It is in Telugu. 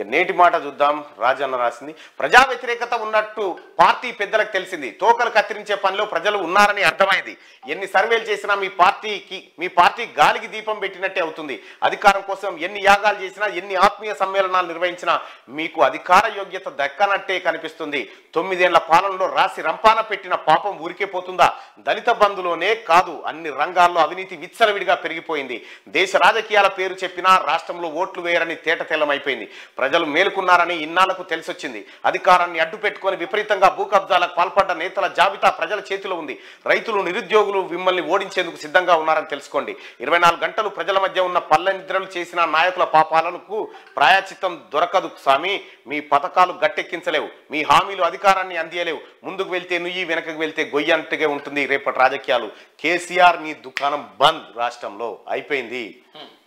ఇక నేటి మాట చూద్దాం రాజన్న రాసింది ప్రజా వ్యతిరేకత ఉన్నట్టు పార్టీ పెద్దలకు తెలిసింది తోకలు కత్తిరించే పనిలో ప్రజలు ఉన్నారని అర్థమైంది ఎన్ని సర్వేలు చేసినా మీ పార్టీకి మీ పార్టీ గాలికి దీపం పెట్టినట్టే అవుతుంది అధికారం కోసం ఎన్ని యాగాలు చేసినా ఎన్ని ఆత్మీయ సమ్మేళనాలు నిర్వహించినా మీకు అధికార యోగ్యత దక్కనట్టే కనిపిస్తుంది తొమ్మిదేళ్ల పాలనలో రాసి రంపాన పెట్టిన పాపం ఊరికే పోతుందా దళిత బంధులోనే కాదు అన్ని రంగాల్లో అవినీతి విచ్చలవిడిగా పెరిగిపోయింది దేశ రాజకీయాల పేరు చెప్పినా రాష్ట్రంలో ఓట్లు వేయరని తేట తెల్లమైపోయింది ప్రజలు మేలుకున్నారని ఇన్నాళ్లకు తెలిసొచ్చింది అధికారాన్ని అడ్డు పెట్టుకొని విపరీతంగా భూ కబ్జాలకు పాల్పడ్డ నేతల జాబితా ప్రజల చేతిలో ఉంది రైతులు నిరుద్యోగులు మిమ్మల్ని ఓడించేందుకు సిద్ధంగా ఉన్నారని తెలుసుకోండి ఇరవై నాలుగు గంటలు ప్రజల మధ్య ఉన్న పల్లె నిద్రలు చేసిన నాయకుల పాపాలకు ప్రాయచిత్తం దొరకదు స్వామి మీ పథకాలు గట్టెక్కించలేవు మీ హామీలు అధికారాన్ని అందియలేవు ముందుకు వెళ్తే నుయ్యి వెనకకు వెళ్తే గొయ్యి అంటగే ఉంటుంది రేపటి రాజకీయాలు కేసీఆర్ మీ దుకాణం బంద్ రాష్ట్రంలో అయిపోయింది